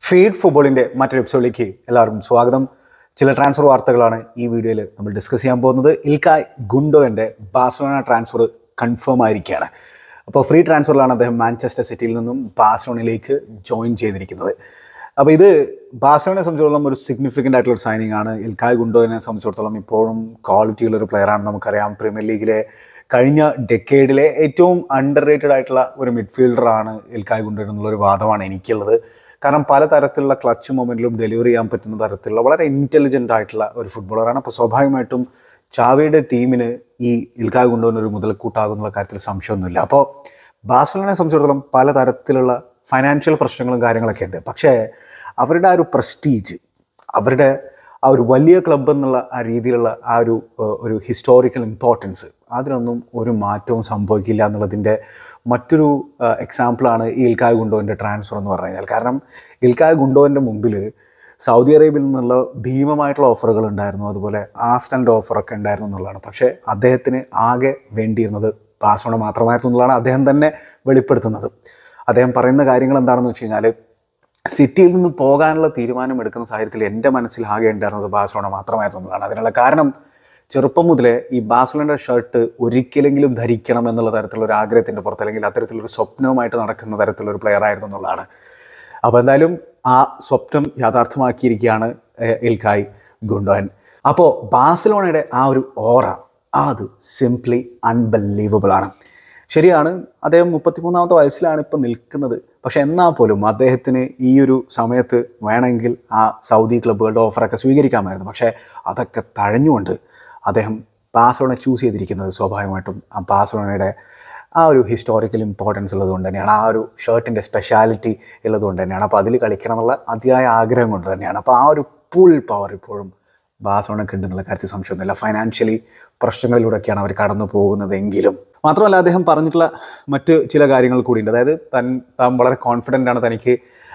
feed ഫുട്ബോളിൻ്റെ മറ്റൊരു എപ്പിസോഡിലേക്ക് എല്ലാവർക്കും സ്വാഗതം ചില ട്രാൻസ്ഫർ വാർത്തകളാണ് ഈ വീഡിയോയിൽ നമ്മൾ ഡിസ്കസ് ചെയ്യാൻ പോകുന്നത് ഇൽക്കായ് ഗുണ്ടോൻ്റെ ബാഴ്സലോണ ട്രാൻസ്ഫർ കൺഫേം ആയിരിക്കുകയാണ് അപ്പോൾ ഫ്രീ ട്രാൻസ്ഫറിലാണ് അദ്ദേഹം മാഞ്ചസ്റ്റർ സിറ്റിയിൽ നിന്നും ബാഴ്സലോണയിലേക്ക് ജോയിൻ ചെയ്തിരിക്കുന്നത് അപ്പോൾ ഇത് ബാഴ്സലോണയെ സംബന്ധിച്ചിടത്തോളം ഒരു സിഗ്നിഫിക്കൻ്റ് ആയിട്ടുള്ള ഒരു സൈനിങ് ആണ് ഇൽക്കായ് ഗുണ്ടോനെ സംബന്ധിച്ചിടത്തോളം ഇപ്പോഴും ക്വാളിറ്റിയുള്ള ഒരു പ്ലെയറാണ് നമുക്കറിയാം പ്രീമിയർ ലീഗിലെ കഴിഞ്ഞ ഡെക്കേഡിലെ ഏറ്റവും അണ്ടർ റേറ്റഡ് ആയിട്ടുള്ള ഒരു മിഡ്ഫീൽഡറാണ് ഇൽക്കായ് ഗുണ്ടോ എന്നുള്ളൊരു വാദമാണ് എനിക്കുള്ളത് കാരണം പല തരത്തിലുള്ള ക്ലച്ച് മൊമെൻറ്റിലും ഡെലിവറി ചെയ്യാൻ പറ്റുന്ന തരത്തിലുള്ള വളരെ ഇൻ്റലിജൻ്റ് ആയിട്ടുള്ള ഒരു ഫുട്ബോളറാണ് അപ്പോൾ സ്വാഭാവികമായിട്ടും ചാവിയുടെ ടീമിന് ഈ ഇൽക്കായ് ഗുണ്ടോന് ഒരു മുതൽക്കൂട്ടാകുന്നുള്ള കാര്യത്തിൽ സംശയമൊന്നുമില്ല അപ്പോൾ ബാഴ്സലോണയെ സംബന്ധിച്ചിടത്തോളം പല തരത്തിലുള്ള ഫൈനാൻഷ്യൽ പ്രശ്നങ്ങളും കാര്യങ്ങളൊക്കെ ഉണ്ട് പക്ഷേ അവരുടെ ആ ഒരു പ്രസ്റ്റീജ് അവരുടെ ആ ഒരു വലിയ ക്ലബ്ബ് എന്നുള്ള ആ രീതിയിലുള്ള ആ ഒരു ഏഹ്, ഒരു ഹിസ്റ്റോറിക്കൽ ഇമ്പോർട്ടൻസ് അതിനൊന്നും ഒരു മാറ്റവും സംഭവിക്കില്ല എന്നുള്ളതിൻ്റെ മറ്റൊരു എക്സാമ്പിളാണ് ഈ ഇൽക്കായ് ഗുണ്ടോൻ്റെ ട്രാൻസ്ഫർ എന്ന് പറഞ്ഞു കഴിഞ്ഞാൽ കാരണം ഇൽക്കായ് ഗുണ്ടോൻ്റെ മുമ്പിൽ സൗദി അറേബ്യയിൽ നിന്നുള്ള ഭീമമായിട്ടുള്ള ഓഫറുകൾ ഉണ്ടായിരുന്നു അതുപോലെ ആസ്റ്റലിൻ്റെ ഓഫറൊക്കെ ഉണ്ടായിരുന്നു എന്നുള്ളതാണ് പക്ഷേ അദ്ദേഹത്തിന് ആകെ വേണ്ടിയിരുന്നത് ബാഴ്സലോണ മാത്രമായിരുന്നു എന്നുള്ളതാണ് അദ്ദേഹം തന്നെ വെളിപ്പെടുത്തുന്നത് അദ്ദേഹം പറയുന്ന കാര്യങ്ങൾ എന്താണെന്ന് വെച്ച് കഴിഞ്ഞാൽ സിറ്റിയിൽ നിന്ന് പോകാനുള്ള തീരുമാനം എടുക്കുന്ന സാഹചര്യത്തിൽ എൻ്റെ മനസ്സിൽ ആകെ ഉണ്ടായിരുന്നത് ബാഴ്സലോണ മാത്രമായിരുന്നു എന്നുള്ളതാണ് അതിനുള്ള കാരണം ചെറുപ്പം മുതലേ ഈ ബാഴ്സലോണയുടെ ഷർട്ട് ഒരിക്കലെങ്കിലും ധരിക്കണം എന്നുള്ള തരത്തിലുള്ള ഒരു ആഗ്രഹത്തിൻ്റെ പുറത്ത് അല്ലെങ്കിൽ അത്തരത്തിലൊരു സ്വപ്നവുമായിട്ട് നടക്കുന്ന തരത്തിലുള്ള ഒരു പ്ലെയർ ആയിരുന്നു എന്നുള്ളതാണ് അപ്പോൾ എന്തായാലും ആ സ്വപ്നം യാഥാർത്ഥ്യമാക്കിയിരിക്കുകയാണ് എ- ഇൽക്കായ് ഗുണ്ടോൻ അപ്പോൾ ബാഴ്സലോണയുടെ ആ ഒരു ഓറ അത് സിംപ്ലി അൺബലീവബിൾ ആണ് ശരിയാണ് അദ്ദേഹം മുപ്പത്തിമൂന്നാമത്തെ വയസ്സിലാണ് ഇപ്പോൾ നിൽക്കുന്നത് പക്ഷെ എന്നാൽ പോലും അദ്ദേഹത്തിന് ഈ ഒരു സമയത്ത് വേണമെങ്കിൽ ആ സൗദി ക്ലബ്ബുകളുടെ ഓഫറൊക്കെ സ്വീകരിക്കാമായിരുന്നു പക്ഷേ അതൊക്കെ തഴഞ്ഞുകൊണ്ട് അദ്ദേഹം ബാഴ്സലോണ ചൂസ് ചെയ്തിരിക്കുന്നത് സ്വാഭാവികമായിട്ടും ആ ബാഴ്സലോണയുടെ ആ ഒരു ഹിസ്റ്റോറിക്കൽ ഇമ്പോർട്ടൻസ് ഉള്ളതുകൊണ്ട് തന്നെയാണ് ആ ഒരു ഷർട്ടിൻ്റെ സ്പെഷ്യാലിറ്റി ഉള്ളതുകൊണ്ട് തന്നെയാണ് അപ്പോൾ അതിൽ കളിക്കണം എന്നുള്ള അതിയായ ആഗ്രഹം കൊണ്ട് തന്നെയാണ് അപ്പോൾ ആ ഒരു പുൾ പവർ ഇപ്പോഴും ബാഴ്സലോണയ്ക്ക് ഉണ്ടെന്നുള്ള കാര്യത്തിൽ സംശയമൊന്നുമില്ല ഫൈനാൻഷ്യലി പ്രശ്നങ്ങളിലൂടെയൊക്കെയാണ് അവർ കടന്നു പോകുന്നതെങ്കിലും മാത്രമല്ല അദ്ദേഹം പറഞ്ഞിട്ടുള്ള മറ്റ് ചില കാര്യങ്ങൾ കൂടിയുണ്ട് അതായത് തൻ താൻ വളരെ കോൺഫിഡൻ്റ് ആണ് തനിക്ക്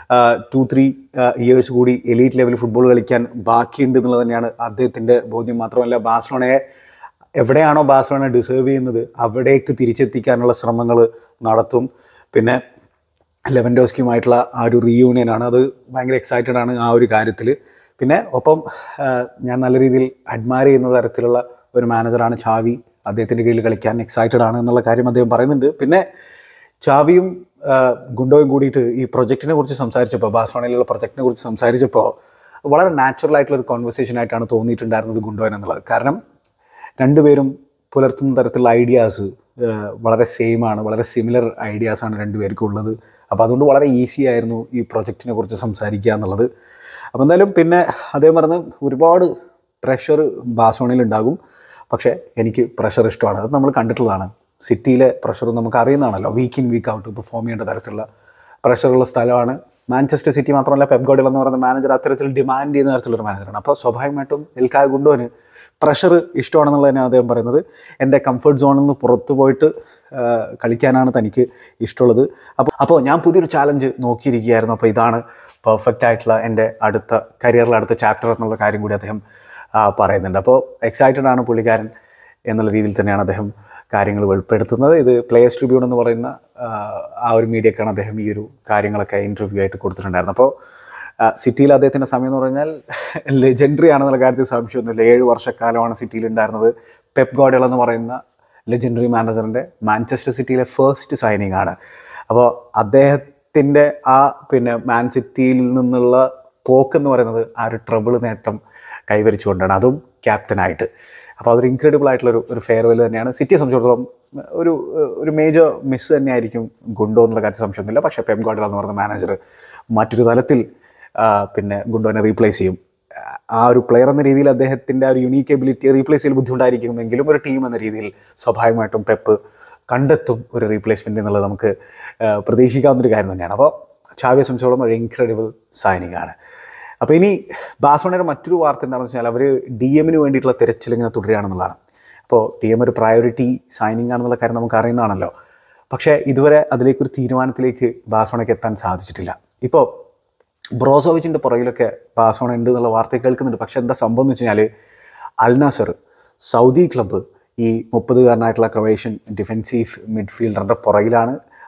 ടു ത്രീ ഇയേഴ്സ് കൂടി എലീറ്റ് ലെവൽ ഫുട്ബോൾ കളിക്കാൻ ബാക്കിയുണ്ട് എന്നുള്ളത് തന്നെയാണ് അദ്ദേഹത്തിൻ്റെ ബോധ്യം മാത്രമല്ല ബാഴ്സലോണയെ എവിടെയാണോ ബാഴ്സലോണ ഡിസേർവ് ചെയ്യുന്നത് അവിടേക്ക് തിരിച്ചെത്തിക്കാനുള്ള ശ്രമങ്ങൾ നടത്തും പിന്നെ ലെവൻഡോസ്കിയുമായിട്ടുള്ള ആ ഒരു റീയൂണിയനാണ് അത് ഭയങ്കര എക്സൈറ്റഡ് ആണ് ആ ഒരു കാര്യത്തിൽ പിന്നെ ഒപ്പം ആ, ഞാൻ നല്ല രീതിയിൽ അഡ്മയർ ചെയ്യുന്ന തരത്തിലുള്ള ഒരു മാനേജറാണ് ചാവി അദ്ദേഹത്തിൻ്റെ കീഴിൽ കളിക്കാൻ എക്സൈറ്റഡ് ആണ് എന്നുള്ള കാര്യം അദ്ദേഹം പറയുന്നുണ്ട് പിന്നെ ചാവിയും ആ, ഗുണ്ടോയും കൂടിയിട്ട് ഈ പ്രൊജക്റ്റിനെ കുറിച്ച് സംസാരിച്ചപ്പോൾ ബാഴ്സലോണയിലുള്ള പ്രൊജക്റ്റിനെ കുറിച്ച് സംസാരിച്ചപ്പോൾ വളരെ നാച്ചുറൽ ആയിട്ടുള്ള ഒരു കോൺവെർസേഷൻ ആയിട്ടാണ് തോന്നിയിട്ടുണ്ടായിരുന്നത് ഗുണ്ടോൻ എന്നുള്ളത് കാരണം രണ്ടുപേരും പുലർത്തുന്ന തരത്തിലുള്ള ഐഡിയാസ് വളരെ സെയിം ആണ് വളരെ സിമിലർ ഐഡിയാസാണ് രണ്ടുപേർക്കും ഉള്ളത് അപ്പോൾ അതുകൊണ്ട് വളരെ ഈസി ആയിരുന്നു ഈ പ്രൊജക്റ്റിനെ കുറിച്ച് സംസാരിക്കുക എന്നുള്ളത് അപ്പോൾ എന്തായാലും പിന്നെ അദ്ദേഹം പറഞ്ഞ് ഒരുപാട് പ്രഷർ ബാസോണിൽ ഉണ്ടാകും പക്ഷേ എനിക്ക് പ്രഷർ ഇഷ്ടമാണ് അത് നമ്മൾ കണ്ടിട്ടുള്ളതാണ് സിറ്റിയിലെ പ്രഷർ നമുക്ക് അറിയുന്നതാണല്ലോ week in week out perform ചെയ്യേണ്ട തരത്തിലുള്ള പ്രഷറുള്ള സ്ഥലമാണ് മാഞ്ചസ്റ്റർ സിറ്റി മാത്രമല്ല പെപ് ഗോഡിൽ എന്ന് പറയുന്ന മാനേജർ അത്തരത്തിൽ ഡിമാൻഡ് ചെയ്യുന്ന തരത്തിലൊരു മാനേജറാണ് അപ്പോൾ സ്വാഭാവികമായിട്ടും എൽക്കായ ഗുണ്ടോന് പ്രഷർ ഇഷ്ടമാണെന്നുള്ളത് തന്നെയാണ് അദ്ദേഹം പറയുന്നത് എൻ്റെ കംഫർട്ട് സോണിൽ നിന്ന് പുറത്തു പോയിട്ട് ആ, കളിക്കാനാണ് തനിക്ക് ഇഷ്ടമുള്ളത് അപ്പോൾ അപ്പോൾ ഞാൻ പുതിയൊരു ചാലഞ്ച് നോക്കിയിരിക്കുകയായിരുന്നു അപ്പോൾ ഇതാണ് പെർഫെക്റ്റ് ആയിട്ടുള്ള എൻ്റെ അടുത്ത കരിയറിലെ അടുത്ത ചാപ്റ്റർ എന്നുള്ള കാര്യം കൂടി അദ്ദേഹം ആ, പറയുന്നുണ്ട് അപ്പോൾ എക്സൈറ്റഡ് ആണ് പുള്ളിക്കാരൻ എന്നുള്ള രീതിയിൽ തന്നെയാണ് അദ്ദേഹം കാര്യങ്ങൾ വെളിപ്പെടുത്തുന്നത് ഇത് പ്ലേയേഴ്സ് ട്രിബ്യൂൺ എന്ന് പറയുന്ന ആ, ആ ഒരു മീഡിയക്കാണ് അദ്ദേഹം ഈ ഒരു കാര്യങ്ങളൊക്കെ ഇൻ്റർവ്യൂ ആയിട്ട് കൊടുത്തിട്ടുണ്ടായിരുന്നത് അപ്പോൾ ആ, സിറ്റിയിൽ അദ്ദേഹത്തിൻ്റെ സമയം എന്ന് പറഞ്ഞാൽ ലെജൻഡറി ആണെന്നുള്ള കാര്യത്തിൽ സംശയമൊന്നുമില്ല ഏഴ് വർഷക്കാലമാണ് സിറ്റിയിൽ ഉണ്ടായിരുന്നത് പെപ് ഗോഡൽ എന്ന് പറയുന്ന ലെജൻഡറി മാനേജറിൻ്റെ മാഞ്ചസ്റ്റർ സിറ്റിയിലെ ഫസ്റ്റ് സൈനിങ് ആണ് അപ്പോൾ അദ്ദേഹത്തിൻ്റെ ആ പിന്നെ മാൻ സിറ്റിയിൽ നിന്നുള്ള പോക്കെന്ന് പറയുന്നത് ആ ഒരു ട്രബിൾ നേട്ടം കൈവരിച്ചുകൊണ്ടാണ് അതും ക്യാപ്റ്റനായിട്ട് അപ്പോൾ അതൊരു ഇൻക്രെഡിബിൾ ആയിട്ടുള്ള ഒരു ഒരു ഫെയർവെൽ തന്നെയാണ് സിറ്റിയെ സംബന്ധിച്ചിടത്തോളം ഒരു ഒരു മേജർ മിസ് തന്നെയായിരിക്കും ഗുണ്ടോ എന്നുള്ള കാര്യത്തിൽ സംശയമൊന്നുമില്ല പക്ഷേ പെം ഗോഡൽ എന്ന് പറയുന്ന മാനേജർ മറ്റൊരു തലത്തിൽ ആ, പിന്നെ ഗുണ്ടോനെ റീപ്ലേസ് ചെയ്യും ആ ഒരു പ്ലെയർ എന്ന രീതിയിൽ അദ്ദേഹത്തിൻ്റെ ആ ഒരു യുണീക്ക് എബിലിറ്റി റീപ്ലേസ് ചെയ്യൽ ബുദ്ധിമുട്ടായിരിക്കുമെങ്കിലും ഒരു ടീം എന്ന രീതിയിൽ സ്വാഭാവികമായിട്ടും പെപ്പ് കണ്ടെത്തും ഒരു റീപ്ലേസ്മെൻ്റ് എന്നുള്ളത് നമുക്ക് ആ, പ്രതീക്ഷിക്കാവുന്നൊരു കാര്യം തന്നെയാണ് അപ്പോൾ ചാവിയെ സംബന്ധിച്ചോളം ഒരു ഇൻക്രെഡിബിൾ സൈനിങ് ആണ് അപ്പോൾ ഇനി ബാഴ്സലോണയുടെ മറ്റൊരു വാർത്ത എന്താണെന്ന് വെച്ചാൽ അവർ ഡി എമ്മിന് വേണ്ടിയിട്ടുള്ള തിരച്ചിൽ ഇങ്ങനെ തുടരുകയാണെന്നുള്ളതാണ് അപ്പോൾ ഡി എം ഒരു പ്രയോറിറ്റി സൈനിങ് ആണെന്നുള്ള കാര്യം നമുക്ക് അറിയുന്നതാണല്ലോ പക്ഷേ ഇതുവരെ അതിലേക്കൊരു തീരുമാനത്തിലേക്ക് ബാഴ്സലോണയ്ക്ക് എത്താൻ സാധിച്ചിട്ടില്ല ഇപ്പോൾ ബ്രോസോവിച്ചിൻ്റെ പുറകിലൊക്കെ ബാഴ്സലോണ ഉണ്ട് എന്നുള്ള വാർത്ത കേൾക്കുന്നുണ്ട് പക്ഷേ എന്താ സംഭവം എന്ന് വെച്ച് കഴിഞ്ഞാൽ അൽനാസർ സൗദി ക്ലബ്ബ് ഈ മുപ്പതുകാരനായിട്ടുള്ള ക്രൊയേഷ്യൻ ഡിഫെൻസീവ് മിഡ്ഫീൽഡറിൻ്റെ പുറകിലാണ്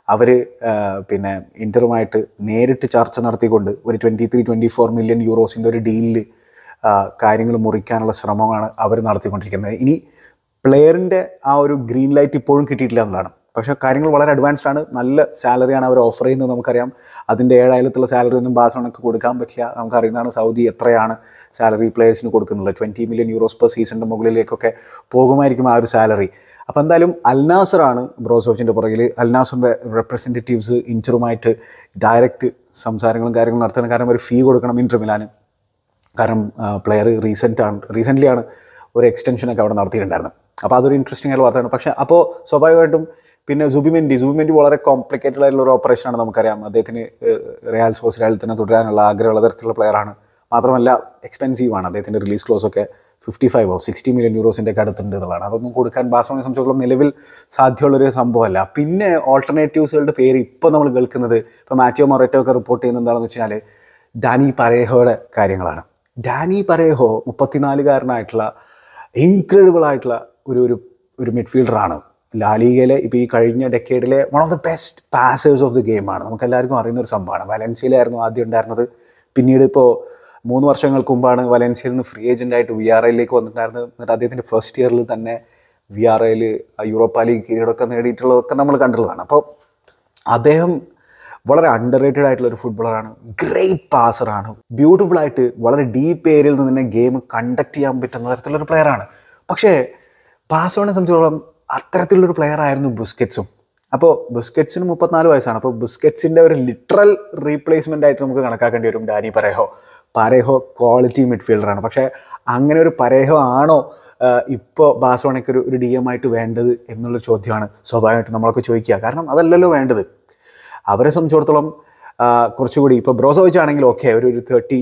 അവർ പിന്നെ ഇൻ്ററുമായിട്ട് നേരിട്ട് ചർച്ച നടത്തിക്കൊണ്ട് ഒരു twenty three twenty four million യൂറോസിൻ്റെ ഒരു ഡീലിൽ കാര്യങ്ങൾ മുറിക്കാനുള്ള ശ്രമമാണ് അവർ നടത്തിക്കൊണ്ടിരിക്കുന്നത് ഇനി പ്ലെയറിൻ്റെ ആ ഒരു ഗ്രീൻ ലൈറ്റ് ഇപ്പോഴും കിട്ടിയിട്ടില്ല എന്നുള്ളതാണ് പക്ഷേ കാര്യങ്ങൾ വളരെ അഡ്വാൻസ്ഡ് ആണ് നല്ല സാലറിയാണ് അവർ ഓഫർ ചെയ്യുന്നത് നമുക്കറിയാം അതിൻ്റെ ഏഴായിരത്തുള്ള സാലറി ഒന്നും ബാസോണക്ക് കൊടുക്കാൻ പറ്റില്ല നമുക്കറിയുന്നതാണ് സൗദി എത്രയാണ് സാലറി പ്ലേയേഴ്സിന് കൊടുക്കുന്നുള്ളത് ട്വൻറ്റി മില്യൺ യൂറോസ് പെർ സീസണിൻ്റെ മുകളിലേക്കൊക്കെ പോകുമായിരിക്കും ആ ഒരു സാലറി അപ്പോൾ എന്തായാലും അൽനാസറാണ് ബ്രോസോച്ചിൻ്റെ പുറകിൽ അൽനാസറിൻ്റെ റെപ്രസെൻറ്റേറ്റീവ്സ് ഇൻറ്ററുമായിട്ട് ഡയറക്റ്റ് സംസാരങ്ങളും കാര്യങ്ങളും നടത്തണം കാരണം ഒരു ഫീ കൊടുക്കണം ഇൻറ്റർ മിലാന് കാരണം പ്ലെയർ റീസെൻ്റ് ആണ് റീസെൻ്റ്ലി ആണ് ഒരു എക്സ്റ്റൻഷനൊക്കെ അവിടെ നടത്തിയിട്ടുണ്ടായിരുന്നത് അപ്പോൾ അതൊരു ഇൻട്രസ്റ്റിംഗ് ആയിട്ടുള്ള വാർത്തയാണ് പക്ഷേ അപ്പോൾ സ്വാഭാവികമായിട്ടും പിന്നെ സുബിമെൻഡി സുബിമെൻഡി വളരെ കോംപ്ലിക്കേറ്റഡ് ആയിട്ടുള്ള ഒരു ഓപ്പറേഷനാണ് നമുക്കറിയാം അദ്ദേഹത്തിന് റയൽ സ്പോർട്സ് റയൽ തന്നെ തുടരാനുള്ള ആഗ്രഹമുള്ള തരത്തിലുള്ള പ്ലെയറാണ് മാത്രമല്ല എക്സ്പെൻസീവ് ആണ് അദ്ദേഹത്തിൻ്റെ റിലീസ് ക്ലോസ് ഒക്കെ ഫിഫ്റ്റി ഫൈവോ സിക്സ്റ്റി മില്യൺ യൂറോസിൻ്റെ ഒക്കെ അടുത്തുണ്ട് എന്നുള്ളതാണ് അതൊന്നും കൊടുക്കാൻ ബാസോണിനെ സംബന്ധിച്ചിടത്തോളം നിലവിൽ സാധ്യമുള്ളൊരു സംഭവമല്ല പിന്നെ ഓൾട്ടർനേറ്റീവ്സുകളുടെ പേര് ഇപ്പോൾ നമ്മൾ കേൾക്കുന്നത് ഇപ്പോൾ മാറ്റിയോ മൊറേറ്റോ ഒക്കെ റിപ്പോർട്ട് ചെയ്യുന്നത് എന്താണെന്ന് വെച്ചാൽ ഡാനി പരേഹോയുടെ കാര്യങ്ങളാണ് ഡാനി പരേഹോ മുപ്പത്തിനാലുകാരനായിട്ടുള്ള ഇൻക്രെഡിബിൾ ആയിട്ടുള്ള ഒരു ഒരു ഒരു മിഡ്ഫീൽഡറാണ് ലാലിഗയിലെ ഇപ്പോൾ ഈ കഴിഞ്ഞ ഡെക്കേഡിലെ one of the best passers of the ഗെയിമാണ് നമുക്ക് എല്ലാവർക്കും അറിയുന്ന ഒരു സംഭവമാണ് വലൻസിയയിലായിരുന്നു ആദ്യം ഉണ്ടായിരുന്നത് പിന്നീട് ഇപ്പോൾ മൂന്ന് വർഷങ്ങൾക്ക് മുമ്പാണ് വലൻസിയയിൽ നിന്ന് ഫ്രീ ഏജൻ്റായിട്ട് വി ആർ ഐയിലേക്ക് വന്നിട്ടുണ്ടായിരുന്നത് എന്നിട്ട് അദ്ദേഹത്തിൻ്റെ ഫസ്റ്റ് ഇയറിൽ തന്നെ വി ആർ ഐയിൽ യൂറോപ്പ ലീഗ് കിരീടമൊക്കെ നേടിയിട്ടുള്ളതൊക്കെ നമ്മൾ കണ്ടിട്ടുള്ളതാണ് അപ്പോൾ അദ്ദേഹം വളരെ അണ്ടർ റേറ്റഡ് ആയിട്ടുള്ള ഒരു ഫുട്ബോളറാണ് ഗ്രേറ്റ് പാസറാണ് ബ്യൂട്ടിഫുൾ ആയിട്ട് വളരെ ഡീപ്പ് ഏരിയയിൽ നിന്ന് തന്നെ ഗെയിം കണ്ടക്ട് ചെയ്യാൻ പറ്റുന്ന തരത്തിലുള്ളൊരു പ്ലെയറാണ് പക്ഷേ ബാസോണിനെ സംബന്ധിച്ചോളം അത്തരത്തിലുള്ളൊരു പ്ലെയർ ആയിരുന്നു ബുസ്കറ്റ്സും അപ്പോൾ ബുസ്കറ്റ്സിന് മുപ്പത്തിനാല് വയസ്സാണ് അപ്പോൾ ബുസ്കറ്റ്സിൻ്റെ ഒരു ലിറ്ററൽ റീപ്ലേസ്മെൻ്റ് ആയിട്ട് നമുക്ക് കണക്കാക്കേണ്ടി വരും ഡാനി പരേഹോ പരേഹോ ക്വാളിറ്റി മിഡ്ഫീൽഡറാണ് പക്ഷേ അങ്ങനെ ഒരു പരേഹോ ആണോ ഇപ്പോൾ ബാസോണയ്ക്ക് ഒരു ഒരു ഡി എം ആയിട്ട് വേണ്ടത് എന്നുള്ള ചോദ്യമാണ് സ്വാഭാവികമായിട്ടും നമ്മളൊക്കെ ചോദിക്കുക കാരണം അതല്ലല്ലോ വേണ്ടത് അവരെ സംബന്ധിച്ചിടത്തോളം കുറച്ചുകൂടി ഇപ്പോൾ ബ്രോസോവിച്ച് ആണെങ്കിൽ ഓക്കെ ഒരു ഒരു തേർട്ടി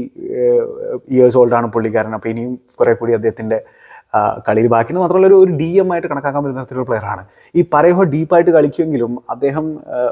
ഇയേഴ്സ് ഓൾഡാണ് പുള്ളിക്കാരൻ അപ്പോൾ ഇനിയും കുറേ കൂടി അദ്ദേഹത്തിൻ്റെ കളിയിൽ ബാക്കി മാത്രമല്ല ഒരു ഒരു ഡി എം ആയിട്ട് കണക്കാക്കാൻ പറ്റുന്ന തരത്തിലുള്ള പ്ലെയറാണ് ഈ പറയഹോ ഡീപ്പായിട്ട് കളിക്കുമെങ്കിലും അദ്ദേഹം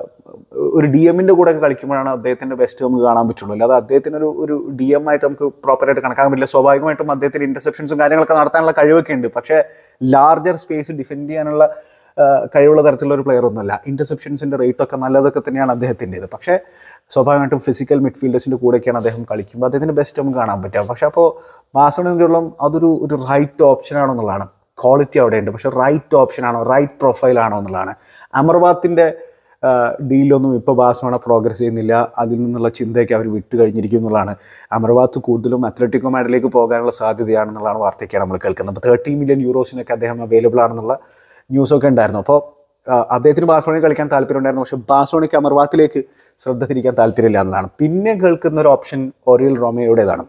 ഒരു ഡി എമ്മിൻ്റെ കൂടെ ഒക്കെ കളിക്കുമ്പോഴാണ് അദ്ദേഹത്തിൻ്റെ ബെസ്റ്റ് നമുക്ക് കാണാൻ പറ്റുള്ളൂ അല്ലാതെ അദ്ദേഹത്തിന് ഒരു ഒരു ഡി എം ആയിട്ട് നമുക്ക് പ്രോപ്പറായിട്ട് കണക്കാക്കാൻ പറ്റില്ല സ്വാഭാവികമായിട്ടും അദ്ദേഹത്തിന് ഇൻ്റർസെപ്ഷൻസും കാര്യങ്ങളൊക്കെ നടത്താനുള്ള കഴിവൊക്കെ ഉണ്ട് പക്ഷേ ലാർജർ സ്പേസ് ഡിഫെൻഡ് ചെയ്യാനുള്ള കഴിവുള്ള തരത്തിലുള്ള ഒരു പ്ലെയർ ഒന്നുമല്ല ഇൻ്റർസെപ്ഷൻസിൻ്റെ റേറ്റ് ഒക്കെ നല്ലതൊക്കെ തന്നെയാണ് അദ്ദേഹത്തിൻ്റേത് പക്ഷേ സ്വാഭാവികമായിട്ടും ഫിസിക്കൽ മിഡ്ഫീൽഡേഴ്സിൻ്റെ കൂടെയൊക്കെയാണ് അദ്ദേഹം കളിക്കുമ്പോൾ അദ്ദേഹത്തിൻ്റെ ബെസ്റ്റ് നമുക്ക് കാണാൻ പറ്റുക പക്ഷേ അപ്പോൾ ബാസോണിൻ്റെയോളം അതൊരു ഒരു റൈറ്റ് ഓപ്ഷനാണെന്നുള്ളതാണ് ക്വാളിറ്റി അവിടെയുണ്ട് പക്ഷേ റൈറ്റ് ഓപ്ഷനാണോ റൈറ്റ് പ്രൊഫൈലാണോ എന്നുള്ളതാണ് അമർബാത്തിൻ്റെ ഡീലൊന്നും ഇപ്പോൾ ബാസോണ പ്രോഗ്രസ് ചെയ്യുന്നില്ല അതിൽ നിന്നുള്ള ചിന്തയൊക്കെ അവർ വിട്ട് കഴിഞ്ഞിരിക്കും എന്നുള്ളതാണ് അമർബാത്ത് കൂടുതലും അത്ലറ്റിക്കോ മാഡിലേക്ക് പോകാനുള്ള സാധ്യതയാണെന്നുള്ളതാണ് വാർത്തയൊക്കെയാണ് നമ്മൾ കേൾക്കുന്നത് അപ്പോൾ തേർട്ടി മില്യൺ യൂറോസിനൊക്കെ അദ്ദേഹം അവൈലബിൾ ആണെന്നുള്ള ന്യൂസൊക്കെ ഉണ്ടായിരുന്നു അപ്പോൾ അദ്ദേഹത്തിന് ബാസോണിൽ കളിക്കാൻ താല്പര്യമുണ്ടായിരുന്നു പക്ഷേ ബാസോണിക്ക് അമർവാത്തിലേക്ക് ശ്രദ്ധ തിരിക്കാൻ താല്പര്യമില്ല എന്നതാണ് പിന്നെ കേൾക്കുന്ന ഒരു ഓപ്ഷൻ ഒറിയൽ റോമയോടേതാണ്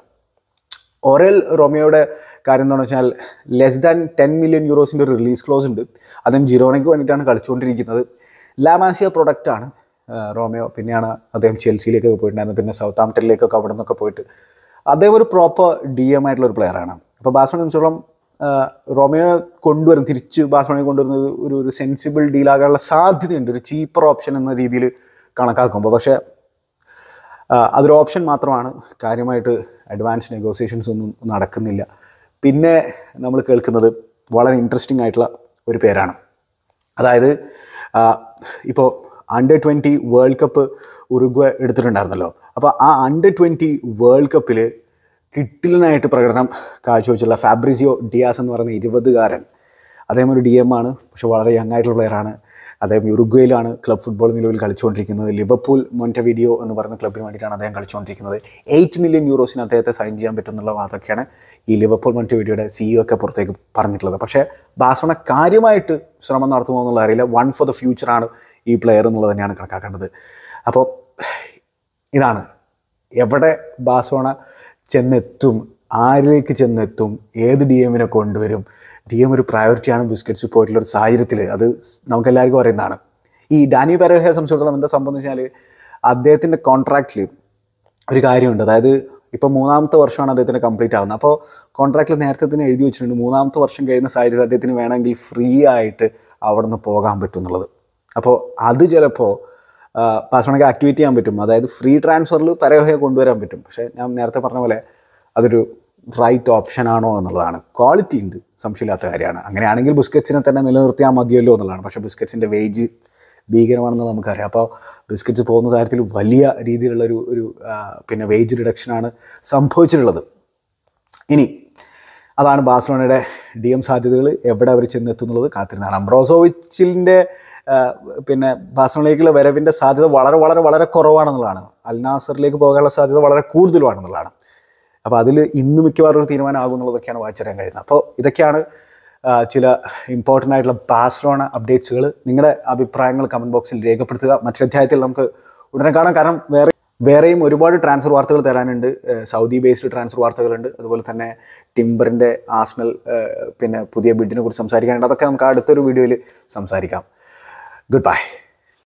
ഒറേൽ റോമിയോയുടെ കാര്യം എന്താണെന്ന് വെച്ചാൽ ലെസ് ദാൻ ടെൻ മില്യൺ യൂറോസിൻ്റെ ഒരു റിലീസ് ക്ലോസ് ഉണ്ട് അതും ജിറോണയ്ക്ക് വേണ്ടിയിട്ടാണ് കളിച്ചുകൊണ്ടിരിക്കുന്നത് ലാമാസിയ പ്രൊഡക്റ്റാണ് റോമിയോ പിന്നെയാണ് അദ്ദേഹം ചെൽസിയിലേക്കൊക്കെ പോയിട്ടുണ്ടായിരുന്നത് പിന്നെ സൗത്ത് ആംപ്ടണിലേക്കൊക്കെ അവിടെ നിന്നൊക്കെ പോയിട്ട് അദ്ദേഹം ഒരു പ്രോപ്പർ ഡി എം ആയിട്ടുള്ള ഒരു പ്ലെയറാണ് അപ്പോൾ ബാസോണെ സംബന്ധിച്ചോളം റോമിയോ കൊണ്ടുവരും തിരിച്ച് ബാസോണയെ കൊണ്ടുവരുന്ന ഒരു ഒരു സെൻസിബിൾ ഡീലാകാനുള്ള സാധ്യതയുണ്ട് ഒരു ചീപ്പർ ഓപ്ഷൻ എന്ന രീതിയിൽ കണക്കാക്കുമ്പോൾ പക്ഷേ അതൊരു ഓപ്ഷൻ മാത്രമാണ് കാര്യമായിട്ട് അഡ്വാൻസ് നെഗോസിയേഷൻസ് ഒന്നും നടക്കുന്നില്ല പിന്നെ നമ്മൾ കേൾക്കുന്നത് വളരെ ഇൻട്രസ്റ്റിംഗ് ആയിട്ടുള്ള ഒരു പേരാണ് അതായത് ഇപ്പോൾ under twenty World Cup Uruguay എടുത്തിട്ടുണ്ടായിരുന്നല്ലോ അപ്പോൾ ആ അണ്ടർ ട്വൻറ്റി വേൾഡ് കപ്പിൽ കിട്ടിലിനായിട്ട് പ്രകടനം കാഴ്ചവെച്ചുള്ള ഫാബ്രിസിയോ ഡിയാസ് എന്ന് പറയുന്ന ഇരുപതുകാരൻ അദ്ദേഹം ഒരു ഡി എം ആണ് പക്ഷെ വളരെ യങ് ആയിട്ടുള്ള പ്ലെയറാണ് അദ്ദേഹം യുറുഗ്വയിലാണ് ക്ലബ് ഫുട്ബോൾ നിലവിൽ കളിച്ചുകൊണ്ടിരിക്കുന്നത് ലിവർപൂൾ മൊൻറ്റവിഡിയോ എന്ന് പറയുന്ന ക്ലബിന് വേണ്ടിയിട്ടാണ് അദ്ദേഹം കളിച്ചുകൊണ്ടിരിക്കുന്നത് എയ്റ്റ് മില്യൺ യൂറോസിന് അദ്ദേഹത്തെ സൈൻ ചെയ്യാൻ പറ്റുമെന്നുള്ള വാദമൊക്കെയാണ് ഈ ലിവർപൂൾ മൊൻറ്റവിഡിയോയുടെ സിഇഒ ഒക്കെ പുറത്തേക്ക് പറഞ്ഞിട്ടുള്ളത് പക്ഷേ ബാസോണ കാര്യമായിട്ട് ശ്രമം നടത്തുമോ എന്നുള്ള അറിയില്ല വൺ ഫോർ ദ ഫ്യൂച്ചറാണ് ഈ പ്ലെയർ എന്നുള്ളത് തന്നെയാണ് കണക്കാക്കേണ്ടത് അപ്പോൾ ഇതാണ് എവിടെ ബാസോണ ചെന്നെത്തും ആരിലേക്ക് ചെന്നെത്തും ഏത് ഡി എമ്മിനെ കൊണ്ടുവരും ഡി എം ഒരു പ്രയോറിറ്റിയാണ് ബിസ്ക്കറ്റ്സ് പോയിട്ടുള്ള ഒരു സാഹചര്യത്തിൽ അത് നമുക്ക് എല്ലാവർക്കും അറിയുന്നതാണ് ഈ ഡാനി പെരഹയെ സംബന്ധിച്ചിടത്തോളം എന്താ സംഭവം എന്ന് വെച്ചാൽ അദ്ദേഹത്തിൻ്റെ കോൺട്രാക്റ്റിൽ ഒരു കാര്യമുണ്ട് അതായത് ഇപ്പോൾ മൂന്നാമത്തെ വർഷമാണ് അദ്ദേഹത്തിന് കംപ്ലീറ്റ് ആവുന്നത് അപ്പോൾ കോൺട്രാക്റ്റിൽ നേരത്തെ തന്നെ എഴുതി വെച്ചിട്ടുണ്ട് മൂന്നാമത്തെ വർഷം കഴിയുന്ന സാഹചര്യത്തിൽ അദ്ദേഹത്തിന് വേണമെങ്കിൽ ഫ്രീ ആയിട്ട് അവിടെ നിന്ന് പോകാൻ പറ്റും എന്നുള്ളത് അപ്പോൾ അത് ചിലപ്പോൾ പാസ്വേണൊക്കെ ആക്ടിവേറ്റ് ചെയ്യാൻ പറ്റും അതായത് ഫ്രീ ട്രാൻസ്ഫറിൽ പരഹയെ കൊണ്ടുവരാൻ പറ്റും പക്ഷേ ഞാൻ നേരത്തെ പറഞ്ഞ പോലെ അതൊരു റൈറ്റ് ഓപ്ഷൻ ആണോ എന്നുള്ളതാണ് ക്വാളിറ്റി ഉണ്ട് സംശയമില്ലാത്ത കാര്യമാണ് അങ്ങനെയാണെങ്കിൽ ബിസ്ക്കറ്റ്സിനെ തന്നെ നിലനിർത്തിയാൽ മതിയല്ലോ എന്നുള്ളതാണ് പക്ഷേ ബിസ്ക്കറ്റ്സിൻ്റെ വേജ് ഭീകരമാണെന്ന് നമുക്കറിയാം അപ്പോൾ ബിസ്ക്കറ്റ്സ് പോകുന്ന കാര്യത്തിൽ വലിയ രീതിയിലുള്ള ഒരു ഒരു ആ, പിന്നെ വേജ് റിഡക്ഷനാണ് സംഭവിച്ചിട്ടുള്ളത് ഇനി അതാണ് ബാഴ്സലോണയുടെ ഡി എം സാധ്യതകൾ എവിടെ അവർ ചെന്നെത്തുന്നുള്ളത് കാത്തിരുന്നാണ് അംബ്രോസോവിച്ചിൻ്റെ പിന്നെ ബാഴ്സലോണയിലേക്കുള്ള വരവിൻ്റെ സാധ്യത വളരെ വളരെ വളരെ കുറവാണെന്നുള്ളതാണ് അൽനാസറിലേക്ക് പോകാനുള്ള സാധ്യത വളരെ കൂടുതലുമാണെന്നുള്ളതാണ് അപ്പോൾ അതിൽ ഇന്ന് മിക്കവാറും ഒരു തീരുമാനമാകും എന്നുള്ളതൊക്കെയാണ് വായിച്ചറിയാൻ കഴിയുന്നത് അപ്പോൾ ഇതൊക്കെയാണ് ആ, ചില ഇമ്പോർട്ടൻ്റ് ആയിട്ടുള്ള ബാഴ്സലോണ അപ്ഡേറ്റ്സുകൾ നിങ്ങളുടെ അഭിപ്രായങ്ങൾ കമൻറ്റ് ബോക്സിൽ രേഖപ്പെടുത്തുക മറ്റൊരു അധ്യായത്തിൽ നമുക്ക് ഉടനെ കാണാം കാരണം വേറെ വേറെയും ഒരുപാട് ട്രാൻസ്ഫർ വാർത്തകൾ തരാനുണ്ട് ഏഹ് സൗദി ബേസ്ഡ് ട്രാൻസ്ഫർ വാർത്തകളുണ്ട് അതുപോലെ തന്നെ ടിംബറിൻ്റെ ആസ്നൽ ഏഹ് പിന്നെ പുതിയ ബിഡിനെ കുറിച്ച് സംസാരിക്കാനുണ്ട് അതൊക്കെ നമുക്ക് അടുത്തൊരു വീഡിയോയിൽ സംസാരിക്കാം ഗുഡ് ബൈ